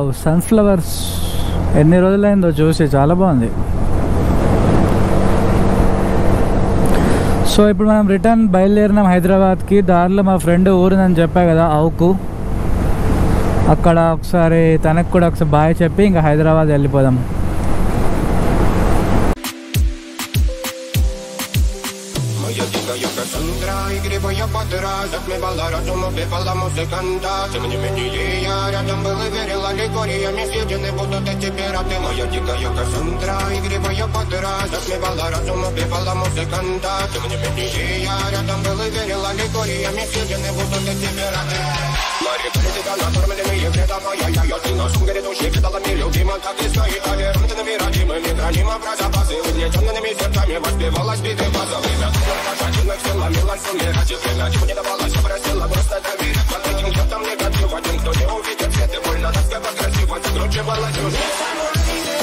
Wow sunflowers ఎన్ని రోజులైందో చూసి చాలా బాగుంది సో ఇప్పుడు మనం రిటర్న్ బయలుదేరినాం హైదరాబాద్కి దారిలో మా ఫ్రెండ్ ఊరుందని చెప్పా కదా అవుకు అక్కడ ఒకసారి తనకు కూడా ఒకసారి బాయ్ చెప్పి ఇంకా హైదరాబాద్ వెళ్ళిపోదాం Моя дикая Кассандра, игривая подра Затмевала разум, убивала музыканта Тем не менее я рядом был и верил Аллегориями съедены будут эти пираты Моя дикая Кассандра, игривая подра Затмевала разум, убивала музыканта Тем не менее я рядом был и верил Аллегориями съедены будут эти пираты Мари, тебя накормленные предавая Я ее ты на сумгаре души кидалами любима Так и стоит толерантными родимыми Хранимо про запасы Угнетенными сердцами воспевалась биты база Время Пожатина все ломилась, умирать и время Чего не давалось, просила просто доверие Под этим кто-то негатив Один, кто не увидит свет и больно Тоска красиво, закручивала чужие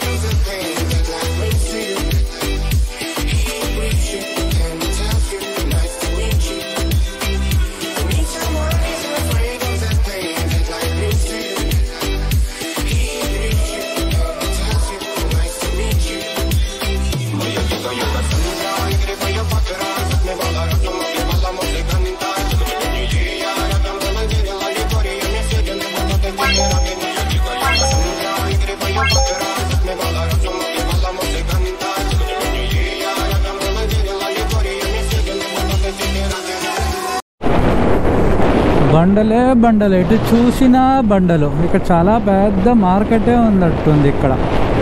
Моя дикая Кассандра, игривая подра Затмевала разум, убивала музыканта Тем не менее я рядом был и верил Аллегориями съедены будут эти пираты Моя дикая Кассандра, игривая подра Затмевала разум, убивала музыканта Тем не менее я рядом был и верил Аллегориями съедены будут эти пираты బండలే బండలు ఎటు చూసినా బండలు ఇక్కడ చాలా పెద్ద మార్కెటే ఉన్నట్టుంది ఇక్కడ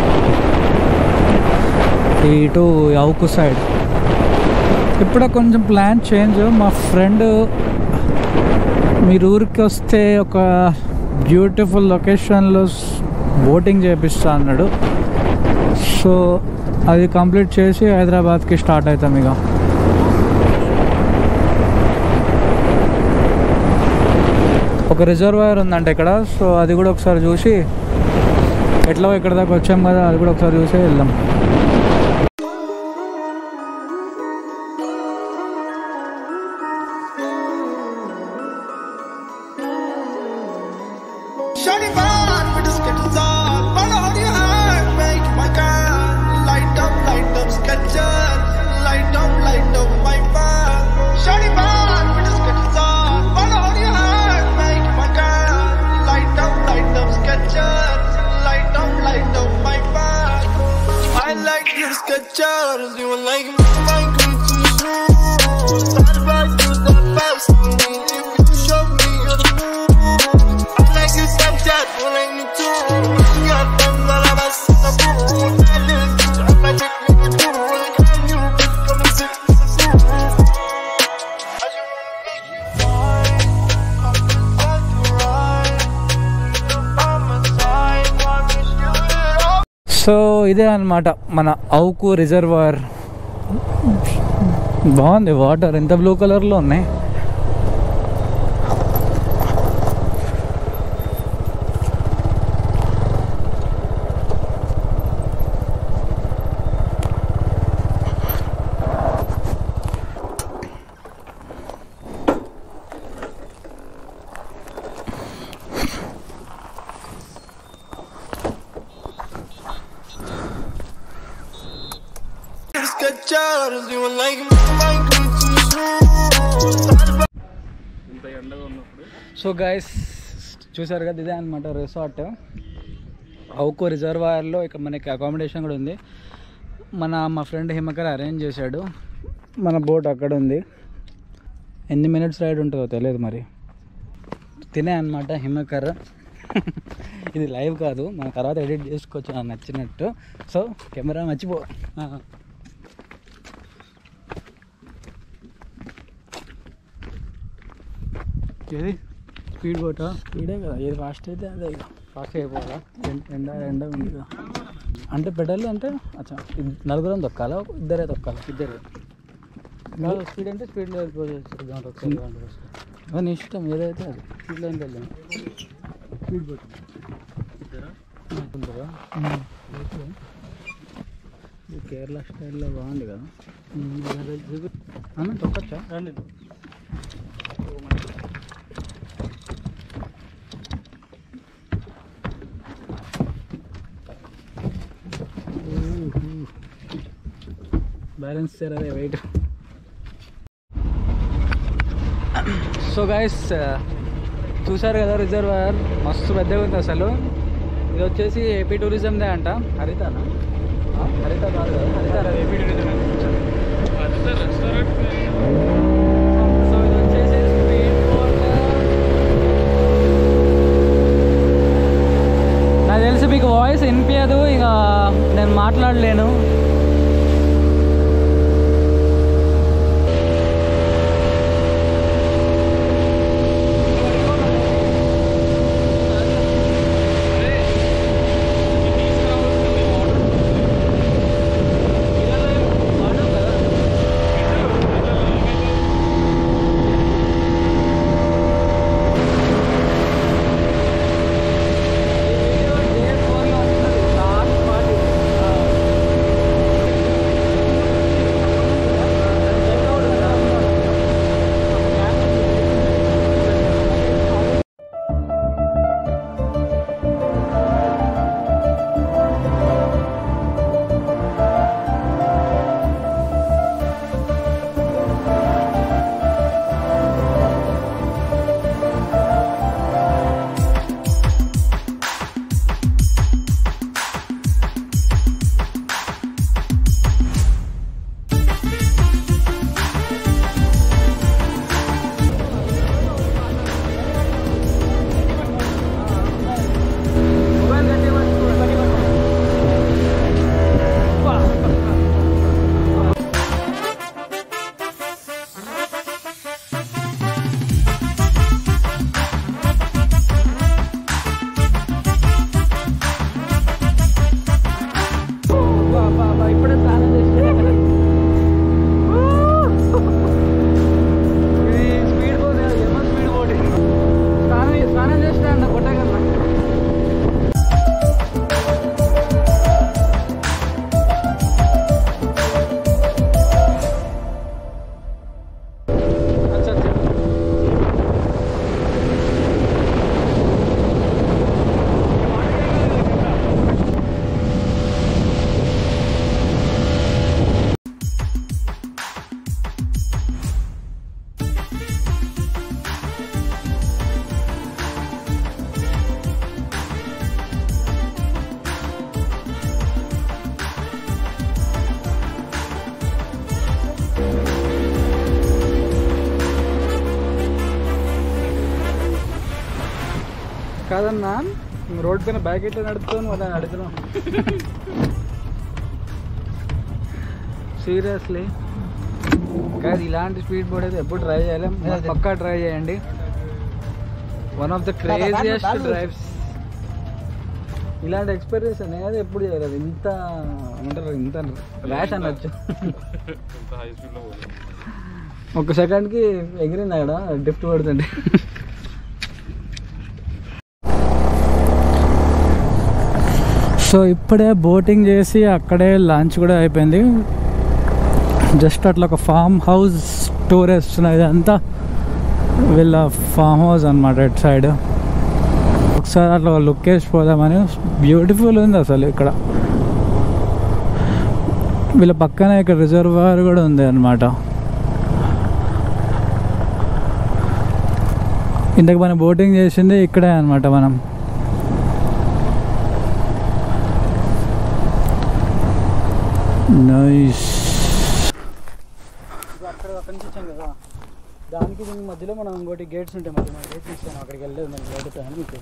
ఇటు అవుకు సైడ్ ఇప్పుడే కొంచెం ప్లాన్ చేంజ్ మా ఫ్రెండ్ మీరు ఊరికి వస్తే ఒక బ్యూటిఫుల్ లొకేషన్లో బోటింగ్ చేపిస్తా అన్నాడు సో అది కంప్లీట్ చేసి హైదరాబాద్కి స్టార్ట్ అవుతాం ఇక ఒక రిజర్వాయర్ ఉందంట ఇక్కడ సో అది కూడా ఒకసారి చూసి ఎట్లా ఇక్కడ దాకా వచ్చాం కదా అది కూడా ఒకసారి చూసి వెళ్దాం Shawty fine with the Skittles on. Follow how your heart make my car. Light up, light up, Skechers. Light up, light up, my bar. Shawty fine with the Skittles on. Follow how your heart make my car. Light up, light up, Skechers. Light up, light up, my bar. I like your Skechers. You like my Gucci shoes. Thought about you the best. If you show me you're the moon. I like your Snapchat, you like me too. You got them that I mess in the pool. I live, I'm like, take me to do. Can you come and sit with the fool? I just wanna make you mine. I'm just on the ride. By my side, promise you it all. So ఇదే అన్నమాట మన Avuku reservoir బాగుంది water ఎంత blue కలర్లో ఉన్నాయి Skechers, you like my Gucci shoes. Thought about so guys చూసారు కదా ఇదే అనమాట రిసార్ట్ అవుకో రిజర్వాయర్లో ఇక్కడ మనకి అకామిడేషన్ కూడా ఉంది మన మా ఫ్రెండ్ హిమకర్ అరేంజ్ చేశాడు మన బోట్ అక్కడ ఉంది ఎన్ని మినిట్స్ రైడ్ ఉంటుందో తెలియదు మరి తినే అనమాట హిమకర్ ఇది లైవ్ కాదు మన తర్వాత ఎడిట్ చేసుకోవచ్చు నాకు నచ్చినట్టు సో కెమెరా మర్చిపో ఆ. ఏది స్పీడ్ బోటా స్పీడే కదా ఏది ఫాస్ట్ అయితే అదే ఇక ఫాస్ట్ అయిపోవాలా ఎం- ఎండ ఎండ ఉంది కదా అంటే పెడాలి అంటే అచ్చా ఇద్- నలుగురం తొక్కాలా ఇద్దరే తొక్కాలా ఇద్దరే కాదు స్పీడ్ అంటే స్పీడ్లో వెళ్ళిపోవచ్చు దాంట్లో ఒకసారి దాంట్లో ఒకసారి. నీ ఇష్టం ఏదైతే అది స్పీడ్లో ఏం వెళ్ళాం స్పీడ్ బోట్ ఉంటుందా ఓకే. ఇది కేరళ స్టైల్లో బాగుంది కదా అన్న తొక్కచ్చా రండి బ్యాలెన్స్ చేయాలి వెయిట్ సో గైస్ చూసారు కదా రిజర్వాయర్ మస్తు పెద్దగా ఉంది అసలు ఇది వచ్చేసి ఏపీ టూరిజందే అంట హరితానా ఆ, హరిత కాదు కదా హరిత ఏపీ టూరిజం సో ఇది వచ్చేసి స్పీడ్ బోట్ నాకు తెలిసి మీకు వాయిస్ వినిపించదు ఇక నేను మాట్లాడలేను ఇప్పుడే స్నానం చేసి ఇది స్పీడ్ బోట్ కాదు, ఏమో స్పీడ్ బోట్ ఇది. స్నానం స్నానం చేసిన అన్న కొట్టగలనా అచ్చా అచ్చా కాదన్నా రోడ్ పైన బ్యాగ్ ఎట్లా నడుపుతాను అలా నడుపుతున్నాం సీరియస్లీ కాదు ఇలాంటి స్పీడ్ బోర్డ్ అయితే ఎప్పుడు ట్రై చేయలేం పక్కా ట్రై చేయండి one of the craziest drives ఇలాంటి ఎక్స్పీరియన్స్ అనేది ఎప్పుడు చేయలేదు ఇంత ఏమంటారు ఇంత ర్యాష్ అనొచ్చు ఒక సెకండ్కి ఎగిరింది అక్కడ డ్రిఫ్ట్ పడుతుండే సో ఇప్పుడే బోటింగ్ చేసి అక్కడే లంచ్ కూడా అయిపోయింది జస్ట్ అట్లా ఒక ఫామ్ హౌస్ టూర్ వేస్తున్నది ఇదంతా వీళ్ళ ఫామ్ హౌస్ అనమాట ఇటు సైడ్ ఒకసారి అట్లా లుక్ వేసి పోదామని బ్యూటిఫుల్ ఉంది అసలు ఇక్కడ వీళ్ళ పక్కన ఇక్కడ రిజర్వాయర్ కూడా ఉంది అనమాట ఇంతకు మనం బోటింగ్ చేసింది ఇక్కడే అనమాట మనం నైస్ అక్కడ అక్కడి నుంచి వచ్చాం కదా దానికి దీనికి మధ్యలో మనం ఇంకోటి గేట్స్ ఉంటాయి మధ్య మనం గేట్స్ ఇస్తాను అక్కడికి వెళ్ళలేదు నేను అడుగుతాను మీకు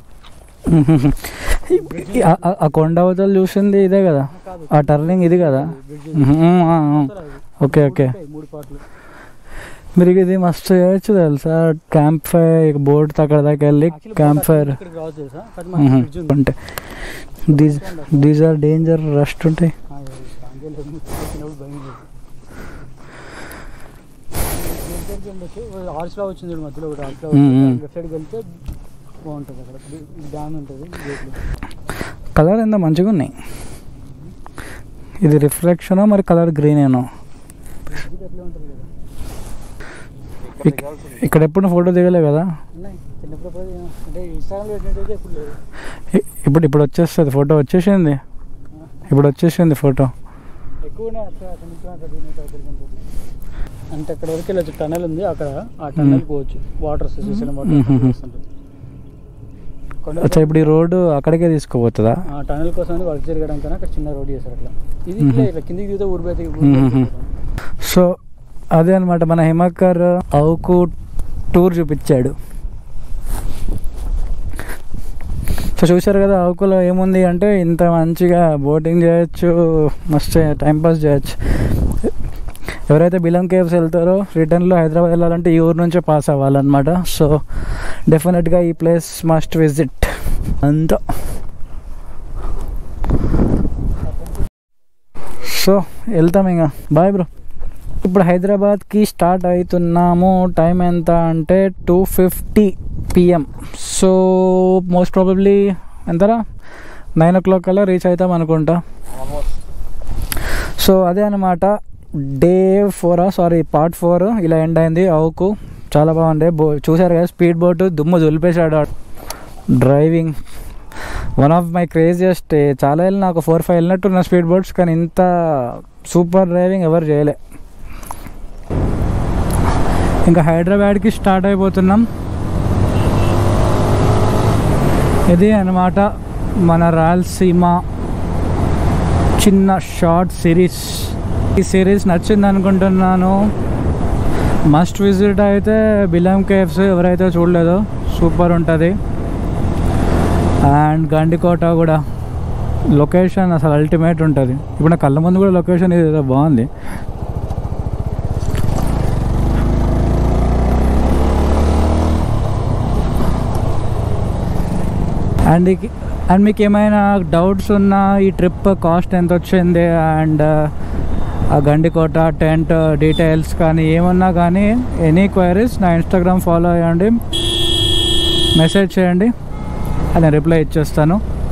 ఆ- ఆ- ఆ కొండ అవతలు చూసింది ఇదే కదా ఆ టర్నింగ్ ఇది కదా మ్మ్, ఆ, ఆ. ఓకే ఓకే మూడు పాటలు మీరు ఇది మస్తు చేయొచ్చు తెలుసా క్యాంప్ ఫైర్ బోట్ అక్కడ దాకా వెళ్ళి క్యాంప్ ఫైర్ ఉంటాయి these these are dangerous ఉంటాయి ఆర్చ్లా వచ్చింది చూడు మధ్యలో ఒకటి ఆర్చ్లా మ్మ్, మ్మ్. లెఫ్ట్ సైడ్కి వెళ్తే బాగుంటుంది అక్కడ డ్యామ్ ఉంటుంది గేట్లు కలర్ ఎంత మంచిగా ఉన్నాయి ఇది రిఫ్లెక్షనా మరి కలర్ గ్రీన్ ఏనో ఇది అట్లే ఉంటుంది కదా ఇక్- ఇక్కడ ఎప్పుడు ఫోటో దిగలే కదా ఉన్నాయి చిన్నప్పుడు అప్పుడు అంటే ఇన్స్టాగ్రామ్లో పెట్టినట్టయితే ఎప్పుడు లేదు ఇ- ఇప్పుడు ఇప్పుడు వచ్చేస్తుంది ఫోటో వచ్చేసింది ఇప్పుడు వచ్చేసింది ఫోటో ఎక్కువ ఎక్కువనే వస్తాయి అక్కడ నుంచి అక్కడ దీనికి అక్కడికి ఉంటుంది. అంటే అక్కడ వరకు వెళ్ళచ్చు టనల్ ఉంది అక్కడ ఆ టనల్ పోవచ్చు వాటర్ శ్రీశైలం వాటర్ మ్మ్. వస్తుంటుంది కొండ అచ్చా ఇప్పుడు ఈ రోడ్డు అక్కడికే తీసుకుపోతుందా ఆ టనల్ కోసం వర్క్ జరగడం కన్నా అక్కడ చిన్న రోడ్ చేశారు అట్లా ఇది మ్మ్. ఇట్లా ఇట్లా కిందికి దిగితే ఊరిపోతే మ్మ్. సో అదే అనమాట మన హిమక్కర్ అవుకు టూర్ చూపించాడు సో చూశారు కదా అవుకులో ఏముంది అంటే ఇంత మంచిగా బోటింగ్ చేయొచ్చు మస్తు టైంపాస్ చేయొచ్చు ఎవరైతే బిలం కేవ్స్ వెళ్తారో రిటర్న్లో హైదరాబాద్ వెళ్ళాలంటే ఈ ఊరు నుంచే పాస్ అవ్వాలన్నమాట సో డెఫినెట్గా ఈ ప్లేస్ మస్ట్ విజిట్ అంతా సో వెళ్తాం ఇంకా బాయ్ బ్రో ఇప్పుడు హైదరాబాద్కి స్టార్ట్ అవుతున్నాము టైం ఎంత అంటే two fifty PM so most probably ఎంతరా నైన్ ఓ క్లాక్ కల్లా రీచ్ అవుతాం అనుకుంటా సో అదే అనమాట డే ఫోరా సారీ పార్ట్ ఫోర్ ఇలా ఎండ్ అయింది అవుకు చాలా బాగుంది బో చూసారు కదా స్పీడ్ బోట్ దుమ్ము దులిపేశాడు driving one of my craziest చాలా వెళ్ళిన నాకు ఫోర్ ఫైవ్ వెళ్ళినట్టు నా స్పీడ్ బోట్స్ కానీ ఇంత సూపర్ డ్రైవింగ్ ఎవరు చేయలే ఇంకా హైదరాబాద్కి స్టార్ట్ అయిపోతున్నాం ఇది అన్నమాట మన రాయలసీమ చిన్న షార్ట్ సిరీస్ ఈ సిరీస్ నచ్చింది అనుకుంటున్నాను మస్ట్ విజిట్ అయితే బిలం కేవ్స్ ఎవరైతే చూడలేదో సూపర్ ఉంటుంది అండ్ గండికోట కూడా లొకేషన్ అసలు అల్టిమేట్ ఉంటుంది ఇప్పుడు నా కళ్ళ ముందు కూడా లొకేషన్ ఇది ఏదో బాగుంది అండ్ ఇక- అండ్ మీకు ఏమైనా డౌట్స్ ఉన్నా ఈ ట్రిప్ కాస్ట్ ఎంత వచ్చింది అండ్ ఆ గండికోట టెంట్ డీటెయిల్స్ కానీ ఏమన్నా కానీ ఎనీ క్వైరీస్ నా ఇన్స్టాగ్రామ్ ఫాలో అయ్యండి మెసేజ్ చేయండి అది రిప్లై ఇచ్చేస్తాను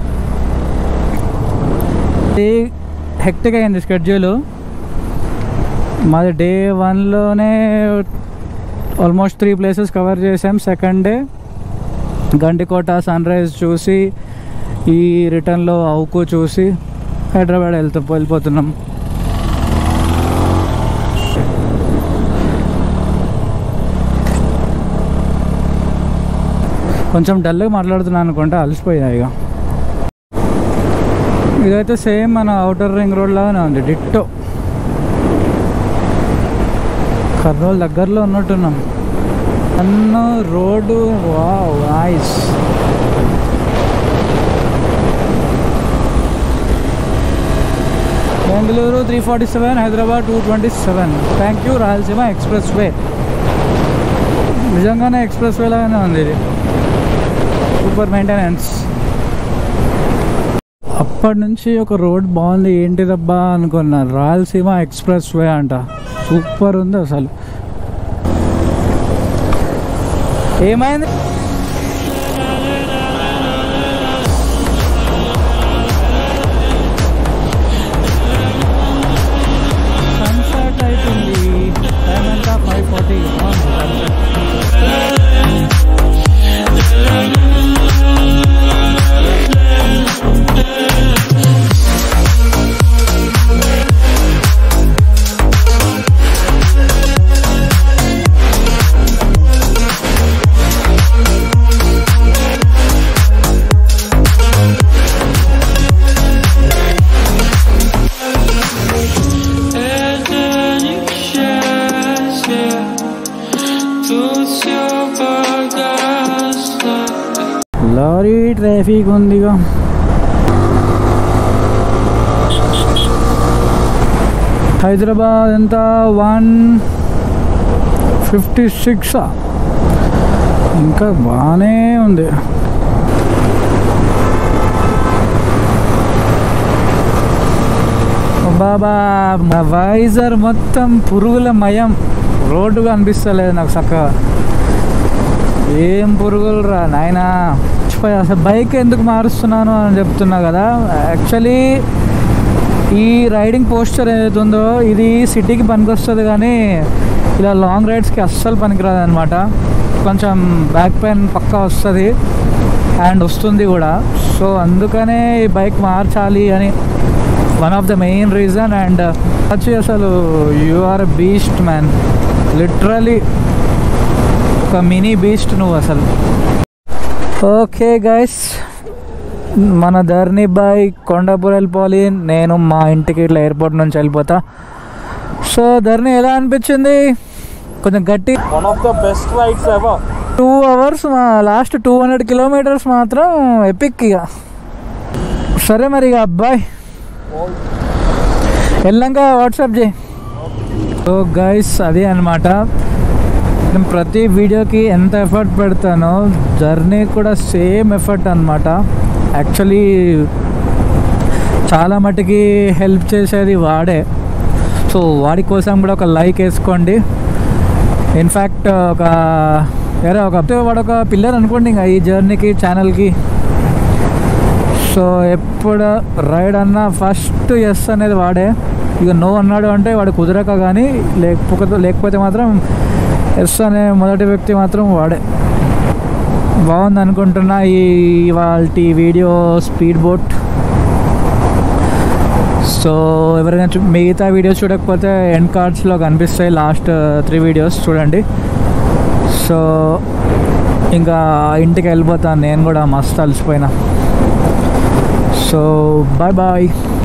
ఇది హెక్టిక్ అయింది స్కెడ్యూల్ మాది డే వన్లోనే ఆల్మోస్ట్ త్రీ ప్లేసెస్ కవర్ చేసాం second day Gandikota sunrise చూసి ఈ రిటర్న్లో అవుకు చూసి హైదరాబాద్ వెళ్తా వెళ్ళిపోతున్నాం కొంచెం డల్గా మాట్లాడుతున్నాను అనుకుంటా అలసిపోయా ఇక ఇదైతే సేమ్ మన అవుటర్ రింగ్ రోడ్ లాగానే ఉంది డిట్టో కర్నూలు దగ్గరలో ఉన్నట్టున్నాం అన్న రోడ్డు వా voice Bengaluru three forty seven Hyderabad two twenty seven thank you Rayalaseema expressway నిజంగానే ఎక్స్ప్రెస్ వే లాగానే ఉంది ఇది సూపర్ మెయింటెనెన్స్ అప్పటి నుంచి ఒక రోడ్ బాగుంది ఏంటిదబ్బా అనుకున్నా రాయలసీమ ఎక్స్ప్రెస్ వే అంట సూపర్ ఉంది అసలు ఏమైంది సన్సెట్ అవుతుంది టైం ఎంత ఫైవ్ ఫార్టీ లారీ ట్రాఫిక్ ఉందిగా హైదరాబాద్ ఎంత వన్ ఫిఫ్టీ సిక్స్ ఇంకా బాగానే ఉంది బాబా మా వైజర్ మొత్తం పురుగుల మయం రోడ్డు కనిపిస్తలేదు నాకు చక్కగా ఏం పురుగులు రా నాయనా మర్చిపోయా. అసలు బైక్ ఎందుకు మారుస్తున్నాను అని చెప్తున్నా కదా యాక్చువల్లీ ఈ రైడింగ్ పోస్టర్ ఏదైతే ఉందో ఇది సిటీకి పనికొస్తుంది కానీ ఇలా లాంగ్ రైడ్స్కి అస్సలు పనికిరాదు అనమాట కొంచెం బ్యాక్ పెయిన్ పక్కా వస్తుంది అండ్ వస్తుంది కూడా సో అందుకనే ఈ బైక్ మార్చాలి అని one of the main reason and వచ్చి అసలు you are beast man literally ఒక మినీ బీస్ట్ నువ్వు అసలు ఓకే గైస్ మన ధర్ని బాయ్ కొండాపూర్ వెళ్ళిపోవాలి నేను మా ఇంటికి ఇట్లా ఎయిర్పోర్ట్ నుంచి వెళ్ళిపోతా సో ధర్ని ఎలా అనిపించింది కొంచెం గట్టి one of the best rides ever two hours మా లాస్ట్ టూ హండ్రెడ్ కిలోమీటర్స్ మాత్రం ఎపిక్ ఇక సరే మరి ఇక అబ్బాయి వెళ్ళాక వాట్సాప్ చేయి సో గైస్ అదే అనమాట నేను ప్రతి వీడియోకి ఎంత ఎఫర్ట్ పెడతానో జర్నీ కూడా సేమ్ ఎఫర్ట్ అనమాట యాక్చువల్లీ చాలా మటుకి హెల్ప్ చేసేది వాడే సో వాడి కోసం కూడా ఒక లైక్ వేసుకోండి ఇన్ఫ్యాక్ట్ ఒక వేరే ఒక వాడు ఒక పిల్లర్ అనుకోండి ఇంకా ఈ జర్నీకి ఛానల్కి సో ఎప్పుడు రైడ్ అన్నా ఫస్ట్ ఎస్ అనేది వాడే ఇక నో అన్నాడు అంటే వాడు కుదరక కానీ లేకపోతే లేకపోతే మాత్రం ఎస్ అనే మొదటి వ్యక్తి మాత్రం వాడే బాగుంది అనుకుంటున్నా ఈ ఇవాళ వీడియో స్పీడ్ బోట్ సో ఎవరైనా చూ- మిగతా వీడియోస్ చూడకపోతే ఎండ్ కార్డ్స్లో కనిపిస్తాయి లాస్ట్ త్రీ వీడియోస్ చూడండి సో ఇంకా ఇంటికి వెళ్ళిపోతాను నేను కూడా మస్తు అలసిపోయినా సో బాయ్ బాయ్